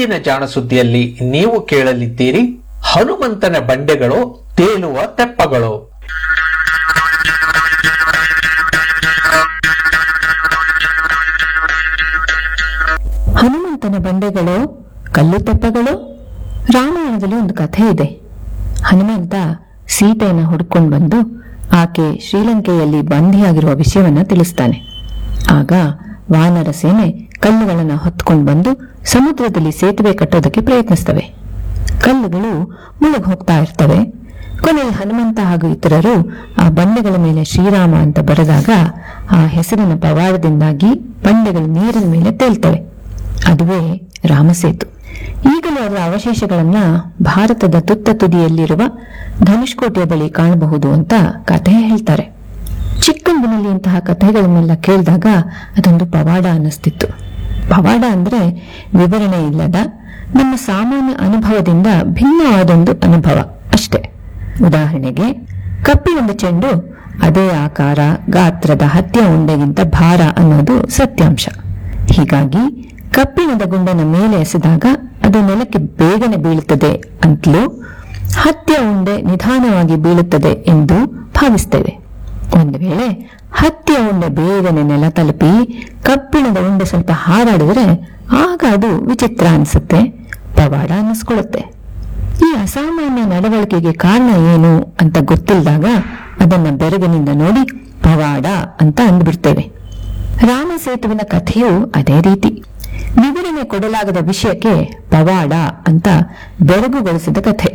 ಮುಂದಿನ ಜಾಣ ಸುದ್ದಿಯಲ್ಲಿ ನೀವು ಕೇಳಲಿದ್ದೀರಿ ಹನುಮಂತನ ಬಂಡೆಗಳು ತೇಲುವ ತೆಪ್ಪಗಳು ಹನುಮಂತನ ಬಂಡೆಗಳು ಕಲ್ಲು ತೆಪ್ಪಗಳು ರಾಮಾಯಣದಲ್ಲಿ ಒಂದು ಕಥೆ ಇದೆ ಹನುಮಂತ ಸೀತೆಯನ್ನು ಹುಡ್ಕೊಂಡು ಬಂದು ಆಕೆ ಶ್ರೀಲಂಕೆಯಲ್ಲಿ ಬಂಧಿಯಾಗಿರುವ ವಿಷಯವನ್ನ ತಿಳಿಸ್ತಾನೆ ಆಗ ವಾನರ ಸೇನೆ ಕಲ್ಲುಗಳನ್ನು ಹೊತ್ಕೊಂಡು ಬಂದು ಸಮುದ್ರದಲ್ಲಿ ಸೇತುವೆ ಕಟ್ಟೋದಕ್ಕೆ ಪ್ರಯತ್ನಿಸ್ತವೆ ಕಲ್ಲುಗಳು ಮುಳುಗ್ ಹೋಗ್ತಾ ಇರ್ತವೆ ಕೊನೆಗೆ ಹನುಮಂತ ಹಾಗೂ ಇತರರು ಆ ಬಂಡೆಗಳ ಮೇಲೆ ಶ್ರೀರಾಮ ಅಂತ ಬರೆದಾಗ ಆ ಹೆಸರಿನ ಪವಾಡದಿಂದಾಗಿ ಬಂಡೆಗಳು ನೀರಿನ ಮೇಲೆ ತೇಲ್ತವೆ ಅದುವೇ ರಾಮಸೇತು ಈಗಲೂ ಅದರ ಅವಶೇಷಗಳನ್ನ ಭಾರತದ ತುತ್ತ ತುದಿಯಲ್ಲಿರುವ ಧನುಷ್ಕೋಟೆಯ ಬಳಿ ಕಾಣಬಹುದು ಅಂತ ಕಥೆ ಹೇಳ್ತಾರೆ ಚಿಕ್ಕಂದಿನಲ್ಲಿ ಇಂತಹ ಕಥೆಗಳನ್ನೆಲ್ಲ ಕೇಳಿದಾಗ ಅದೊಂದು ಪವಾಡ ಅನ್ನಿಸ್ತಿತ್ತು ಪವಾಡ ಅಂದ್ರೆ ವಿವರಣೆ ಇಲ್ಲದ ನಮ್ಮ ಸಾಮಾನ್ಯ ಅನುಭವದಿಂದ ಭಿನ್ನವಾದೊಂದು ಅನುಭವ ಅಷ್ಟೇ ಉದಾಹರಣೆಗೆ ಕಬ್ಬಿಣದ ಚೆಂಡು ಅದೇ ಆಕಾರ ಗಾತ್ರದ ಹತ್ಯೆ ಉಂಡೆಗಿಂತ ಭಾರ ಅನ್ನೋದು ಸತ್ಯಾಂಶ ಹೀಗಾಗಿ ಕಬ್ಬಿಣದ ಗುಂಡನ ಮೇಲೆ ಎಸೆದಾಗ ಅದು ನೆಲಕ್ಕೆ ಬೇಗನೆ ಬೀಳುತ್ತದೆ ಅಂತಲೂ ಹತ್ಯೆ ಉಂಡೆ ನಿಧಾನವಾಗಿ ಬೀಳುತ್ತದೆ ಎಂದು ಭಾವಿಸ್ತೇವೆ ಒಂದು ವೇಳೆ ಹತ್ಯೆ ಉಂಡೆ ಬೇಗನೆ ನೆಲ ತಲುಪಿ ಕಬ್ಬಿಣದ ಉಂಡೆ ಸ್ವಲ್ಪ ಹಾರಾಡಿದ್ರೆ ಆಗ ಅದು ವಿಚಿತ್ರ ಅನಿಸುತ್ತೆ ಪವಾಡ ಅನ್ನಿಸ್ಕೊಳ್ಳುತ್ತೆ ಈ ಅಸಾಮಾನ್ಯ ನಡವಳಿಕೆಗೆ ಕಾರಣ ಏನು ಅಂತ ಗೊತ್ತಿಲ್ಲದಾಗ ಅದನ್ನ ಬೆರಗಿನಿಂದ ನೋಡಿ ಪವಾಡ ಅಂತ ಅಂದ್ಬಿಡ್ತೇವೆ ರಾಮ ಸೇತುವಿನ ಕಥೆಯು ಅದೇ ರೀತಿ ವಿವರಣೆ ಕೊಡಲಾಗದ ವಿಷಯಕ್ಕೆ ಪವಾಡ ಅಂತ ಬೆರಗುಗೊಳಿಸಿದ ಕಥೆ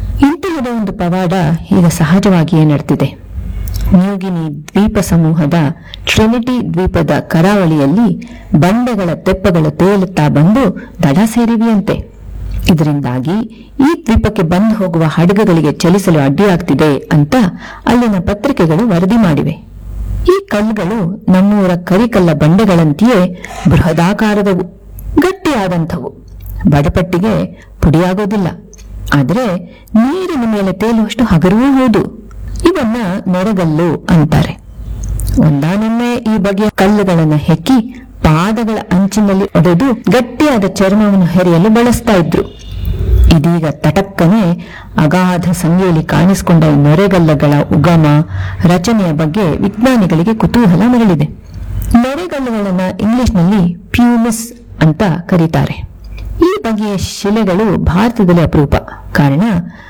ಇಂತಹದ ಒಂದು ಪವಾಡ ಈಗ ಸಹಜವಾಗಿಯೇ ನಡೆದಿದೆ ನ್ಯೂಗಿನಿ ದ್ವೀಪ ಸಮೂಹದ ಟ್ರಿನಿಟಿ ದ್ವೀಪದ ಕರಾವಳಿಯಲ್ಲಿ ಬಂಡೆಗಳ ತೆಪ್ಪಗಳು ತೇಲುತ್ತಾ ಬಂದು ದಡ ಸೇರಿವೆಯಂತೆ ಇದರಿಂದಾಗಿ ಈ ದ್ವೀಪಕ್ಕೆ ಬಂದು ಹೋಗುವ ಹಡಗುಗಳಿಗೆ ಚಲಿಸಲು ಅಡ್ಡಿಯಾಗ್ತಿದೆ ಅಂತ ಅಲ್ಲಿನ ಪತ್ರಿಕೆಗಳು ವರದಿ ಮಾಡಿವೆ ಈ ಕಲ್ಲುಗಳು ನಮ್ಮೂರ ಕರಿಕಲ್ಲ ಬಂಡೆಗಳಂತೆಯೇ ಬೃಹದಾಕಾರದವು ಗಟ್ಟಿಯಾದಂಥವು ಬಡಪಟ್ಟಿಗೆ ಪುಡಿಯಾಗೋದಿಲ್ಲ ಆದ್ರೆ ನೀರಿನ ಮೇಲೆ ತೇಲುವಷ್ಟು ಹಗರೂ ಹೌದು ಇವನ್ನ ನೆರಗಲ್ಲು ಅಂತಾರೆ ಒಂದಾನೊಮ್ಮೆ ಈ ಬಗೆಯ ಕಲ್ಲುಗಳನ್ನ ಹೆಕ್ಕಿ ಪಾದಗಳ ಅಂಚಿನಲ್ಲಿ ಒಡೆದು ಗಟ್ಟಿಯಾದ ಚರ್ಮವನ್ನು ಹೆರೆಯಲು ಬಳಸ್ತಾ ಇದ್ರು ಇದೀಗ ತಟಕ್ಕನೆ ಅಗಾಧ ಸಂಖ್ಯೆಯಲ್ಲಿ ಕಾಣಿಸಿಕೊಂಡ ಈ ನೊರೆಗಲ್ಲಗಳ ಉಗಮ ರಚನೆಯ ಬಗ್ಗೆ ವಿಜ್ಞಾನಿಗಳಿಗೆ ಕುತೂಹಲ ಮರಳಿದೆ ನೊರೆಗಲ್ಲುಗಳನ್ನ ಇಂಗ್ಲಿಷ್ನಲ್ಲಿ ಪ್ಯೂಮಿಸ್ ಅಂತ ಕರೀತಾರೆ ಈ ಬಗೆಯ ಶಿಲೆಗಳು ಭಾರತದಲ್ಲಿ ಅಪರೂಪ ಕಾರಣ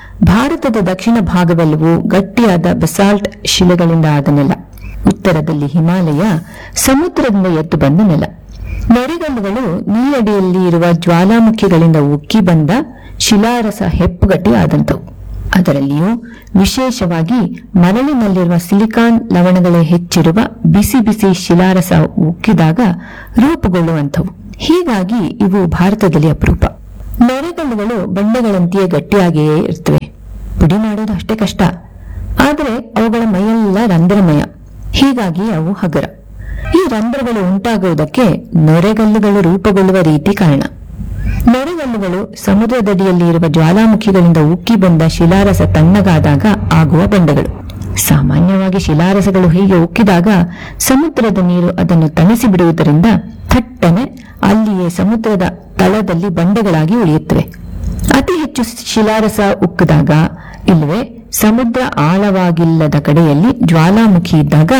ಭಾರತದ ದಕ್ಷಿಣ ಭಾಗವೆಲ್ಲವೂ ಗಟ್ಟಿಯಾದ ಬೆಸಾಲ್ಟ್ ಶಿಲೆಗಳಿಂದ ಆದ ನೆಲ ಉತ್ತರದಲ್ಲಿ ಹಿಮಾಲಯ ಸಮುದ್ರದಿಂದ ಎದ್ದು ಬಂದ ನೆಲ ನೊರೆಗಲ್ಲುಗಳು ನೀರಡಿಯಲ್ಲಿ ಇರುವ ಜ್ವಾಲಾಮುಖಿಗಳಿಂದ ಉಕ್ಕಿ ಬಂದ ಶಿಲಾರಸ ಹೆಪ್ಪುಗಟ್ಟಿ ಆದಂತವು ಅದರಲ್ಲಿಯೂ ವಿಶೇಷವಾಗಿ ಮರಳಿನಲ್ಲಿರುವ ಸಿಲಿಕಾನ್ ಲವಣಗಳೇ ಹೆಚ್ಚಿರುವ ಬಿಸಿ ಬಿಸಿ ಶಿಲಾರಸ ಉಕ್ಕಿದಾಗ ರೂಪುಗೊಳ್ಳುವಂಥವು ಹೀಗಾಗಿ ಇವು ಭಾರತದಲ್ಲಿ ಅಪರೂಪ ನೊರೆಗಲ್ಲುಗಳು ಬಂಡೆಗಳಂತೆಯೇ ಗಟ್ಟಿಯಾಗಿಯೇ ಇರ್ತವೆ ಪುಡಿ ಮಾಡೋದು ಅಷ್ಟೇ ಕಷ್ಟ ಆದರೆ ಅವುಗಳ ಮೈಯೆಲ್ಲ ರಂಧ್ರಮಯ ಹೀಗಾಗಿ ಅವು ಹಗರ ಈ ರಂಧ್ರಗಳು ಉಂಟಾಗುವುದಕ್ಕೆ ನೊರೆಗಲ್ಲುಗಳು ರೂಪುಗೊಳ್ಳುವ ರೀತಿ ಕಾರಣ ನೊರೆಗಲ್ಲುಗಳು ಸಮುದ್ರದಡಿಯಲ್ಲಿ ಇರುವ ಜ್ವಾಲಾಮುಖಿಗಳಿಂದ ಉಕ್ಕಿ ಬಂದ ಶಿಲಾರಸ ತಣ್ಣಗಾದಾಗ ಆಗುವ ಬಂಡೆಗಳು ಸಾಮಾನ್ಯವಾಗಿ ಶಿಲಾರಸಗಳು ಹೀಗೆ ಉಕ್ಕಿದಾಗ ಸಮುದ್ರದ ನೀರು ಅದನ್ನು ತಣಿಸಿ ಬಿಡುವುದರಿಂದ ಥಟ್ಟನೆ ಅಲ್ಲಿಯೇ ಸಮುದ್ರದ ತಳದಲ್ಲಿ ಬಂಡೆಗಳಾಗಿ ಉಳಿಯುತ್ತವೆ ಅತಿ ಹೆಚ್ಚು ಶಿಲಾರಸ ಉಕ್ಕಿದಾಗ ಇಲ್ಲವೇ ಸಮುದ್ರ ಆಳವಾಗಿಲ್ಲದ ಕಡೆಯಲ್ಲಿ ಜ್ವಾಲಾಮುಖಿ ಇದ್ದಾಗ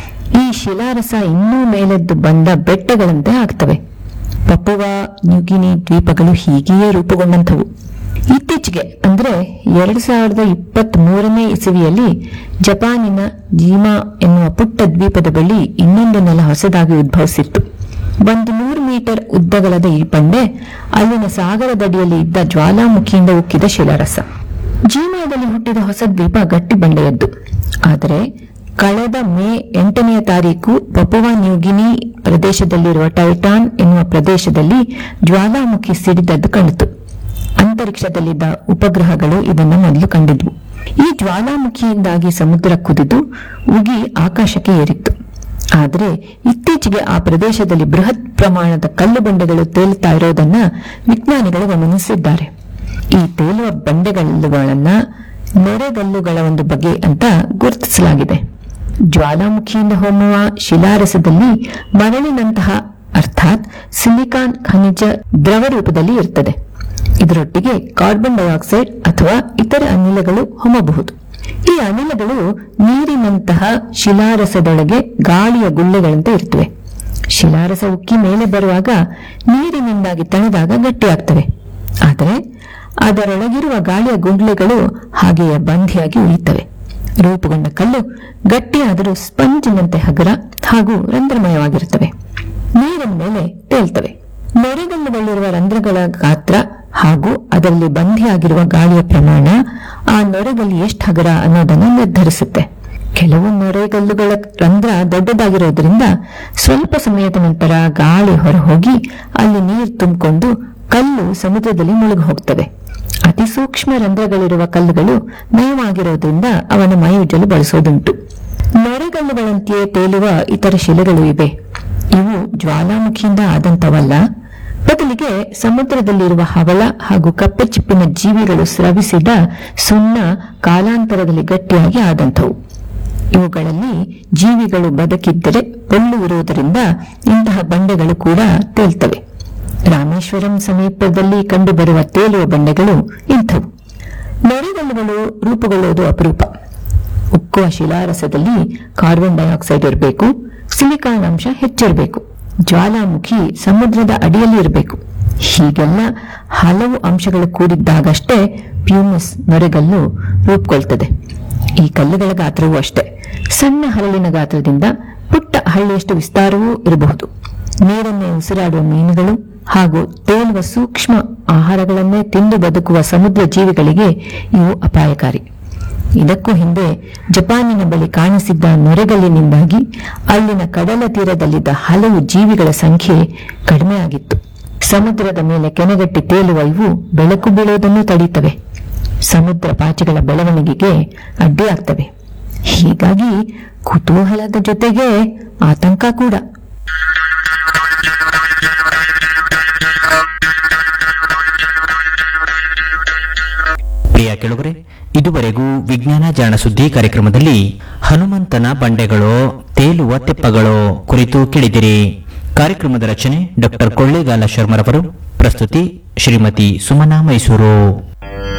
ಈ ಶಿಲಾರಸ ಇನ್ನೂ ಮೇಲೆದ್ದು ಬಂದ ಬೆಟ್ಟಗಳಂತೆ ಆಗ್ತವೆ ಪಪುವಾ ನ್ಯೂಗಿನಿ ದ್ವೀಪಗಳು ಹೀಗೆಯೇ ರೂಪುಗೊಂಡಂಥವು ಇತ್ತೀಚೆಗೆ ಅಂದ್ರೆ ಎರಡ್ ಸಾವಿರದ ಇಪ್ಪತ್ತ್ ಮೂರನೇ ಇಸವಿಯಲ್ಲಿ ಜಪಾನಿನ ಜೀಮಾ ಎನ್ನುವ ಪುಟ್ಟ ದ್ವೀಪದ ಬಳಿ ಇನ್ನೊಂದು ನೆಲ ಹೊಸದಾಗಿ ಉದ್ಭವಿಸಿತ್ತು ಒಂದು ನೂರು ಮೀಟರ್ ಉದ್ದಗಲದ ಈ ಬಂಡೆ ಅಲ್ಲಿನ ಸಾಗರದಡಿಯಲ್ಲಿ ಇದ್ದ ಜ್ವಾಲಾಮುಖಿಯಿಂದ ಉಕ್ಕಿದ ಶಿಲಾರಸ ಜೀಮಾದಲ್ಲಿ ಹುಟ್ಟಿದ ಹೊಸ ದ್ವೀಪ ಗಟ್ಟಿ ಬಂಡೆಯದ್ದು ಆದರೆ ಕಳೆದ ಮೇ ಎಂಟನೆಯ ತಾರೀಕು ಪಪುವಾ ನ್ಯೂಗಿನಿ ಪ್ರದೇಶದಲ್ಲಿರುವ ಟೈಟಾನ್ ಎನ್ನುವ ಪ್ರದೇಶದಲ್ಲಿ ಜ್ವಾಲಾಮುಖಿ ಸಿಡಿದದ್ದು ಕಂಡಿತು ಅಂತರಿಕ್ಷದಲ್ಲಿದ್ದ ಉಪಗ್ರಹಗಳು ಇದನ್ನು ಮೊದಲು ಕಂಡಿದ್ವು ಈ ಜ್ವಾಲಾಮುಖಿಯಿಂದಾಗಿ ಸಮುದ್ರ ಕುದಿದು ಉಗಿ ಆಕಾಶಕ್ಕೆ ಏರಿತ್ತು ಆದರೆ ಇತ್ತೀಚೆಗೆ ಆ ಪ್ರದೇಶದಲ್ಲಿ ಬೃಹತ್ ಪ್ರಮಾಣದ ಕಲ್ಲು ಬಂಡೆಗಳು ತೇಲುತ್ತಾ ಇರೋದನ್ನ ವಿಜ್ಞಾನಿಗಳು ಗಮನಿಸಿದ್ದಾರೆ ಈ ತೇಲುವ ಬಂಡೆಗಲ್ಲುಗಳನ್ನ ನೊರೆಗಲ್ಲುಗಳ ಒಂದು ಬಗೆ ಅಂತ ಗುರುತಿಸಲಾಗಿದೆ ಜ್ವಾಲಾಮುಖಿಯಿಂದ ಹೊಮ್ಮುವ ಶಿಲಾರಸದಲ್ಲಿ ಮರಳಿನಂತಹ ಅರ್ಥಾತ್ ಅರ್ಥಾತ್ ಸಿಲಿಕಾನ್ ಖನಿಜ ದ್ರವ ರೂಪದಲ್ಲಿ ಇರುತ್ತದೆ ಇದರೊಟ್ಟಿಗೆ ಕಾರ್ಬನ್ ಡೈಆಕ್ಸೈಡ್ ಅಥವಾ ಇತರ ಅನಿಲಗಳು ಹೊಮ್ಮಬಹುದು ಈ ಅನಿಲಗಳು ನೀರಿನಂತಹ ಶಿಲಾರಸದೊಳಗೆ ಗಾಳಿಯ ಗುಳ್ಳೆಗಳಂತೆ ಇರುತ್ತವೆ ಶಿಲಾರಸ ಉಕ್ಕಿ ಮೇಲೆ ಬರುವಾಗ ನೀರಿನಿಂದಾಗಿ ತಣಿದಾಗ ಗಟ್ಟಿಯಾಗ್ತವೆ ಆದರೆ ಅದರೊಳಗಿರುವ ಗಾಳಿಯ ಗುಂಡ್ಲೆಗಳು ಹಾಗೆಯೇ ಬಂಧಿಯಾಗಿ ಉಳಿಯುತ್ತವೆ ರೂಪುಗೊಂಡ ಕಲ್ಲು ಗಟ್ಟಿಯಾದರೂ ಸ್ಪಂಜಿನಂತೆ ಹಗುರ ಹಾಗೂ ರಂಧ್ರಮಯವಾಗಿರುತ್ತವೆ ನೀರಿನ ಮೇಲೆ ತೇಲ್ತವೆ ನೊರೆಗಲ್ಲುಗಳಿರುವ ರಂಧ್ರಗಳ ಗಾತ್ರ ಹಾಗೂ ಅದರಲ್ಲಿ ಬಂಧಿಯಾಗಿರುವ ಗಾಳಿಯ ಪ್ರಮಾಣ ಆ ನೊರೆಗಲ್ಲು ಎಷ್ಟು ಹಗುರ ಅನ್ನೋದನ್ನು ನಿರ್ಧರಿಸುತ್ತೆ ಕೆಲವು ನೊರೆಗಲ್ಲುಗಳ ರಂಧ್ರ ದೊಡ್ಡದಾಗಿರೋದ್ರಿಂದ ಸ್ವಲ್ಪ ಸಮಯದ ನಂತರ ಗಾಳಿ ಹೊರಹೋಗಿ ಅಲ್ಲಿ ನೀರು ತುಂಬಿಕೊಂಡು ಕಲ್ಲು ಸಮುದ್ರದಲ್ಲಿ ಮುಳುಗಿ ಹೋಗ್ತವೆ ಅತಿ ಸೂಕ್ಷ್ಮ ರಂಧ್ರಗಳಿರುವ ಕಲ್ಲುಗಳು ನಯವಾಗಿರೋದ್ರಿಂದ ಅವನ ಮೈಯುಜ್ಜಲು ಬಳಸೋದುಂಟು ನೊರೆಗಲ್ಲುಗಳಂತೆಯೇ ತೇಲುವ ಇತರ ಶಿಲೆಗಳು ಇವೆ ಇವು ಜ್ವಾಲಾಮುಖಿಯಿಂದ ಆದಂತವಲ್ಲ ಬದಲಿಗೆ ಸಮುದ್ರದಲ್ಲಿರುವ ಹವಳ ಹಾಗೂ ಕಪ್ಪೆಚಿಪ್ಪಿನ ಜೀವಿಗಳು ಸ್ರವಿಸಿದ ಸುಣ್ಣ ಕಾಲಾಂತರದಲ್ಲಿ ಗಟ್ಟಿಯಾಗಿ ಆದಂಥವು ಇವುಗಳಲ್ಲಿ ಜೀವಿಗಳು ಬದುಕಿದ್ದರೆ ಪೊಳ್ಳು ಇರುವುದರಿಂದ ಇಂತಹ ಬಂಡೆಗಳು ಕೂಡ ತೇಲ್ತವೆ ರಾಮೇಶ್ವರಂ ಸಮೀಪದಲ್ಲಿ ಕಂಡುಬರುವ ತೇಲುವ ಬಂಡೆಗಳು ಇಂಥವು ನೊರೆಗಲ್ಲುಗಳು ರೂಪುಗೊಳ್ಳುವುದು ಅಪರೂಪ ಉಕ್ಕುವ ಶಿಲಾರಸದಲ್ಲಿ ಕಾರ್ಬನ್ ಡೈಆಕ್ಸೈಡ್ ಇರಬೇಕು ಸಿಲಿಕಾನ್ ಅಂಶ ಹೆಚ್ಚಿರಬೇಕು ಜ್ವಾಲಾಮುಖಿ ಸಮುದ್ರದ ಅಡಿಯಲ್ಲಿ ಇರಬೇಕು ಹೀಗೆಲ್ಲ ಹಲವು ಅಂಶಗಳು ಕೂಡಿದ್ದಾಗಷ್ಟೇ ಪ್ಯೂಮಸ್ ನೊರೆಗಲ್ಲು ರೂಪುಗೊಳ್ತದೆ ಈ ಕಲ್ಲುಗಳ ಗಾತ್ರವೂ ಅಷ್ಟೇ ಸಣ್ಣ ಹರಳಿನ ಗಾತ್ರದಿಂದ ಪುಟ್ಟ ಹಳ್ಳಿಯಷ್ಟು ವಿಸ್ತಾರವೂ ಇರಬಹುದು ನೀರನ್ನೇ ಉಸಿರಾಡುವ ಮೀನುಗಳು ಹಾಗೂ ತೇಲುವ ಸೂಕ್ಷ್ಮ ಆಹಾರಗಳನ್ನೇ ತಿಂದು ಬದುಕುವ ಸಮುದ್ರ ಜೀವಿಗಳಿಗೆ ಇವು ಅಪಾಯಕಾರಿ ಇದಕ್ಕೂ ಹಿಂದೆ ಜಪಾನಿನ ಬಳಿ ಕಾಣಿಸಿದ್ದ ನೊರೆಗಲ್ಲಿನಿಂದಾಗಿ ಅಲ್ಲಿನ ಕಡಲ ತೀರದಲ್ಲಿದ್ದ ಹಲವು ಜೀವಿಗಳ ಸಂಖ್ಯೆ ಕಡಿಮೆಯಾಗಿತ್ತು ಸಮುದ್ರದ ಮೇಲೆ ಕೆನೆಗಟ್ಟಿ ತೇಲುವ ಇವು ಬೆಳಕು ಬೀಳುವುದನ್ನು ತಡೀತವೆ ಸಮುದ್ರ ಪಾಚಿಗಳ ಬೆಳವಣಿಗೆಗೆ ಅಡ್ಡಿಯಾಗ್ತವೆ ಹೀಗಾಗಿ ಕುತೂಹಲದ ಜೊತೆಗೆ ಆತಂಕ ಕೂಡ ಪ್ರಿಯ ಕೆಳಗರೆ ಇದುವರೆಗೂ ವಿಜ್ಞಾನ ಜಾಣ ಸುದ್ದಿ ಕಾರ್ಯಕ್ರಮದಲ್ಲಿ ಹನುಮಂತನ ಬಂಡೆಗಳು ತೇಲುವ ತೆಪ್ಪಗಳು ಕುರಿತು ಕೇಳಿದಿರಿ ಕಾರ್ಯಕ್ರಮದ ರಚನೆ ಡಾಕ್ಟರ್ ಕೊಳ್ಳೇಗಾಲ ಶರ್ಮರವರು ಪ್ರಸ್ತುತಿ ಶ್ರೀಮತಿ ಸುಮನಾ ಮೈಸೂರು